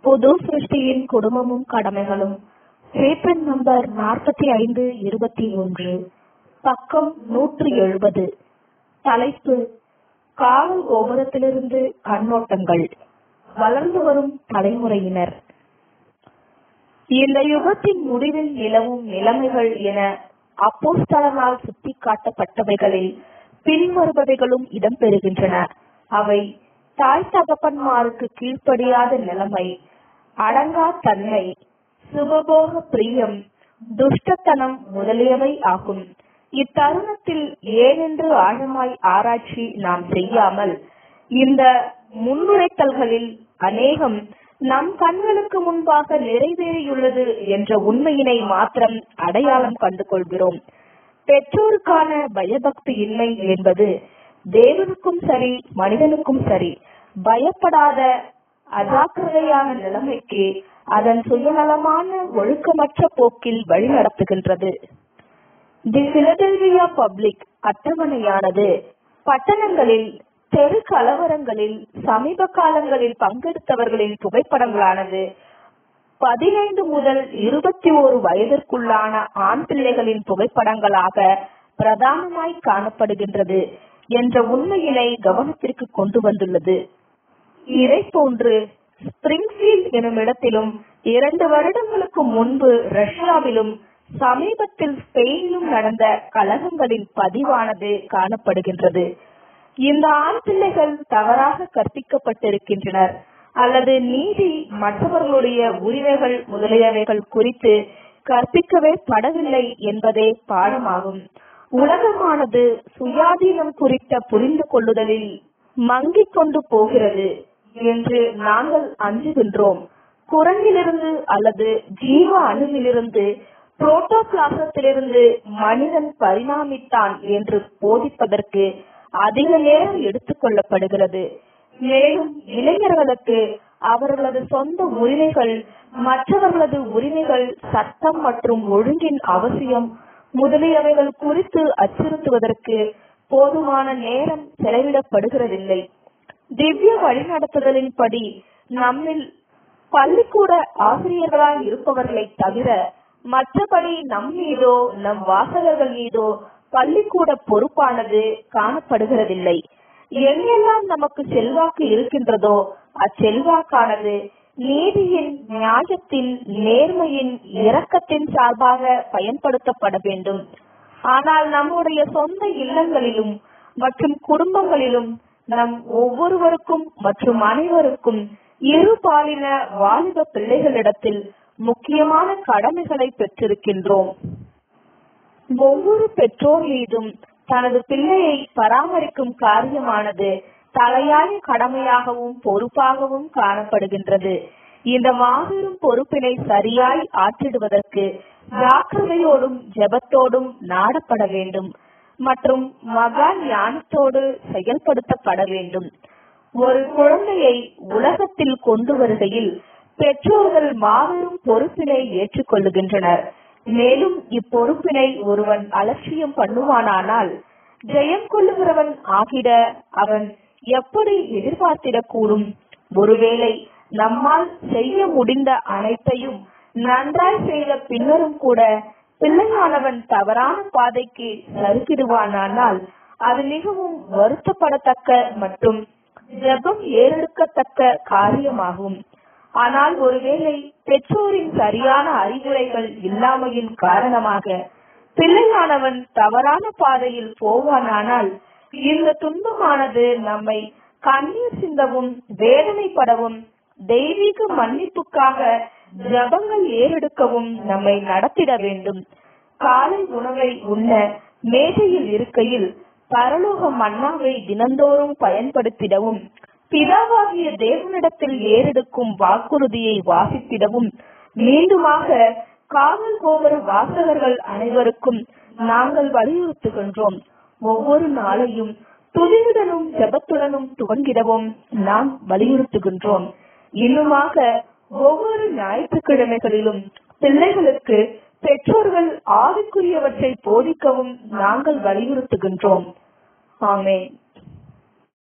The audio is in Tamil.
புது சிருஷ்டியின் குடும்பமும் கடமைகளும் பேப்பர் நம்பர் நாற்பத்தி ஐந்து இருபத்தி ஒன்று பக்கம் நூற்றி எழுபது தலைப்பு காவல் கோபுரத்திலிருந்து கண்ணோட்டங்கள் வளர்ந்து வரும் தலைமுறையினர் இந்த யுகத்தின் முடிவில் நிலவும் நிலைமைகள் என அப்போஸ்தலனால் சுட்டிக்காட்டப்பட்டவைகளில் பின்வருபவைகளும் இடம்பெறுகின்றன அவை தாய் தகப்பன்மாருக்கு கீழ்ப்படியாத நிலைமை அடங்கா தன்மை சுபபோக பிரியம் துஷ்டத்தனம் முதலியவை ஆகும் இத்தருணத்தில் ஏனென்று ஆழமாய் ஆராய்ச்சி நாம் செய்யாமல் இந்த முன்னுரைத்தல்களில் அநேகம் நம் கண்களுக்கு முன்பாக நிறைவேறியுள்ளது என்ற உண்மையினை மாத்திரம் அடையாளம் கண்டு கொள்கிறோம் பெற்றோருக்கான பயபக்தி இன்மை என்பது தேவனுக்கும் சரி மனிதனுக்கும் சரி பயப்படாத அஜாக்கிரதையான நிலைமைக்கு அதன் சுயநலமான ஒழுக்கமற்ற போக்கில் வழிநடத்துகின்றது தி பிலடெல்வியா பப்ளிக் அட்டவணையானது பட்டணங்களில் தெரு கலவரங்களில் சமீப காலங்களில் பங்கெடுத்தவர்களின் புகைப்படங்களானது பதினைந்து முதல் இருபத்தி ஓரு வயதிற்குள்ளான ஆண் பிள்ளைகளின் புகைப்படங்களாக பிரதானமாய் காணப்படுகின்றது என்ற உண்மையினை கவனத்திற்கு கொண்டு வந்துள்ளது இதை போன்று ஸ்பிரிங்ஃபீல்ட் எனும் இடத்திலும் இரண்டு வருடங்களுக்கு முன்பு ரஷ்யாவிலும் சமீபத்தில் ஸ்பெயினிலும் நடந்த கலகங்களின் பதிவானது காணப்படுகின்றது இந்த ஆண் பிள்ளைகள் தவறாக கற்பிக்கப்பட்டிருக்கின்றனர் அல்லது நீதி மற்றவர்களுடைய உரிமைகள் முதலியவைகள் குறித்து கற்பிக்கவே படவில்லை என்பதே பாடமாகும் உலகமானது சுயாதீனம் குறித்த புரிந்து கொள்ளுதலில் மங்கிக் கொண்டு போகிறது என்று நாங்கள் அஞ்சுகின்றோம் குரங்கிலிருந்து அல்லது ஜீவ அணுவிலிருந்து புரோட்டோபிளாசத்திலிருந்து மனிதன் பரிணாமித்தான் என்று போதிப்பதற்கு அதிக நேரம் எடுத்துக் கொள்ளப்படுகிறது மேலும் இளைஞர்களுக்கு அவர்களது சொந்த உரிமைகள் மற்றவர்களது உரிமைகள் சட்டம் மற்றும் ஒழுங்கின் அவசியம் முதலியவைகள் குறித்து அச்சுறுத்துவதற்கு போதுமான நேரம் செலவிடப்படுகிறதில்லை திவ்ய வழிநடத்துதலின்படி நம்மில் பள்ளிக்கூட ஆசிரியர்களாய் இருப்பவர்களை தவிர மற்றபடி நம் மீதோ நம் வாசகர்கள் மீதோ பள்ளிக்கூட பொறுப்பானது காணப்படுகிறதில்லை எங்கெல்லாம் நமக்கு செல்வாக்கு இருக்கின்றதோ அச்செல்வாக்கானது நீதியின் நியாயத்தின் நேர்மையின் இரக்கத்தின் சார்பாக பயன்படுத்தப்பட வேண்டும் ஆனால் நம்முடைய சொந்த இல்லங்களிலும் மற்றும் குடும்பங்களிலும் நம் ஒவ்வொருவருக்கும் மற்றும் அனைவருக்கும் இரு பாலின வாலிப பிள்ளைகளிடத்தில் முக்கியமான கடமைகளை பெற்றிருக்கின்றோம் ஒவ்வொரு பெற்றோர் மீதும் தனது பிள்ளையை பராமரிக்கும் காரியமானது தலையாய கடமையாகவும் பொறுப்பாகவும் காணப்படுகின்றது இந்த மாபெரும் பொறுப்பினை சரியாய் ஆற்றிடுவதற்கு ஜாக்கிரதையோடும் ஜெபத்தோடும் நாடப்பட வேண்டும் மற்றும் மகா ஞானத்தோடு செயல்படுத்தப்பட வேண்டும் ஒரு குழந்தையை உலகத்தில் கொண்டு வருகையில் பெற்றோர்கள் மாபெரும் பொறுப்பினை ஏற்றுக்கொள்ளுகின்றனர் மேலும் இப்பொறுப்பினை ஒருவன் அலட்சியம் பண்ணுவானானால் ஜெயம் கொள்ளுகிறவன் ஆகிட அவன் எப்படி எதிர்பார்த்திடக்கூடும் ஒருவேளை நம்மால் செய்ய முடிந்த அனைத்தையும் நன்றாய் செய்த பின்னரும் கூட பிள்ளையானவன் தவறான பாதைக்கு சறுக்கிடுவானானால் அது மிகவும் வருத்தப்படத்தக்க மற்றும் ஜெபம் ஏறெடுக்கத்தக்க காரியமாகும் ஆனால் ஒருவேளை பெற்றோரின் சரியான அறிவுரைகள் இல்லாமையின் காரணமாக பிள்ளையானவன் தவறான பாதையில் போவானானால் இந்த துன்பமானது நம்மை கண்ணீர் சிந்தவும் வேதனைப்படவும் தெய்வீக மன்னிப்புக்காக ஜபங்கள் ஏறெடுக்கவும் நம்மை நடத்திட வேண்டும் காலை உணவை உண்ண மேஜையில் இருக்கையில் பரலோக மன்னாவை தினந்தோறும் பயன்படுத்திடவும் பிதாவாகிய தேவனிடத்தில் ஏறெடுக்கும் வாக்குறுதியை வாசித்திடவும் மீண்டுமாக காவல் கோபுர வாசகர்கள் அனைவருக்கும் நாங்கள் வலியுறுத்துகின்றோம் ஒவ்வொரு நாளையும் துதியுடனும் ஜபத்துடனும் துவங்கிடவும் நாம் வலியுறுத்துகின்றோம் இன்னுமாக ஒவ்வொரு ஞாயிற்றுக்கிழமைகளிலும் பிள்ளைகளுக்கு பெற்றோர்கள் ஆவிக்குரியவற்றை போதிக்கவும் நாங்கள் வலியுறுத்துகின்றோம் ஆமென்